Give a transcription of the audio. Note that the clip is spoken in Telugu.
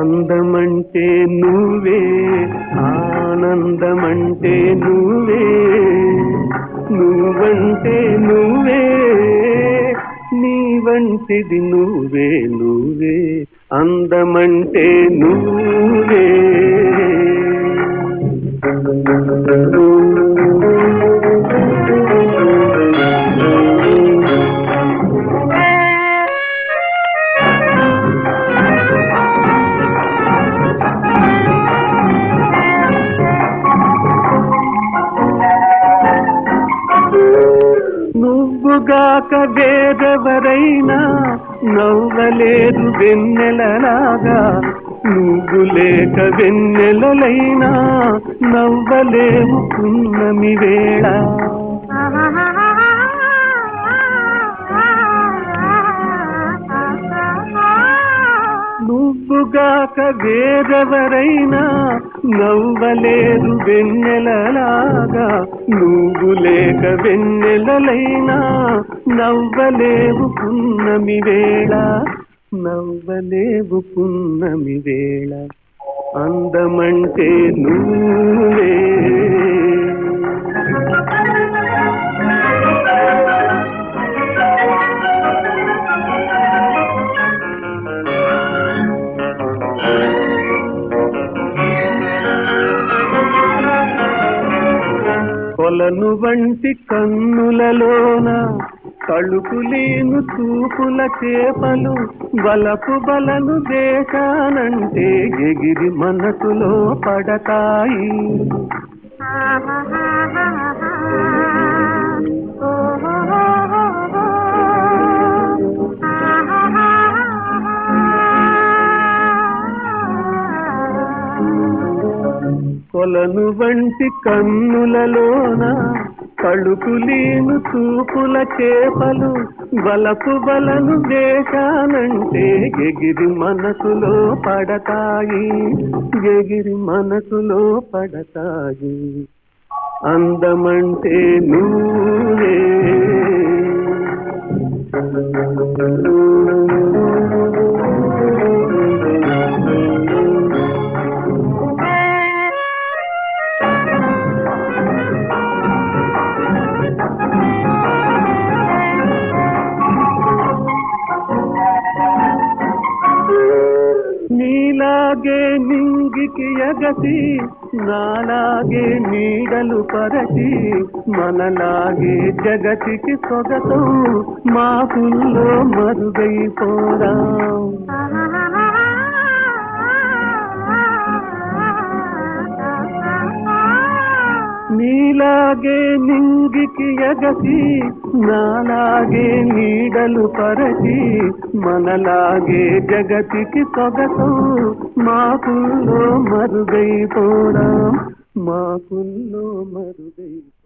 అందమంటే నువ్వే ఆనందమంటే నువ్వే నువ్వంటే నువ్వే నీ వంటిది నువ్వే నువ్వే అందమంటే నువ్వే నువ్వుగాక వేరెవరైనా నవ్వలేదు వెన్నెలలాగా నువ్వు లేక వెన్నెలలైనా నవ్వలేవు పున్నమి వేళ నువ్వుగాక వేరెవరైనా నవ్వలేదు వెన్నెలలాగా నువ్వు లేక వెన్నెలలైనా నవ్వలేవు పున్నమి వేళ నవ్వలేవు పున్నమి వేళ అందమంటే నువ్వే కొలను వంటి కన్నులలోన కಳುకులేను చూపుల చేపలు బలపు బలను దేశానంటే ఎగిరి మనసులో పడతాయి కొలను వంటి కన్నులలోన కಳುకులేను చూపుల చేపలు బలపు బలను దేశానంటే ఎగిరి మనసులో పడతాయి ఎగిరి మనసులో పడతాయి అందమంటే నువ్వే నీలాగే నింగికి ఎగసి నాలాగే నీడలు పరచి మనలాగే జగతికి సొగసు మాకుల్లో మరుగైపోరా నీలాగే నింగికి ఎగసి నాలాగే నీడలు పరచి మనలాగే జగతికి సొగసు మాకుల్లో మరుగైపోరా మాకుల్లో మరుగై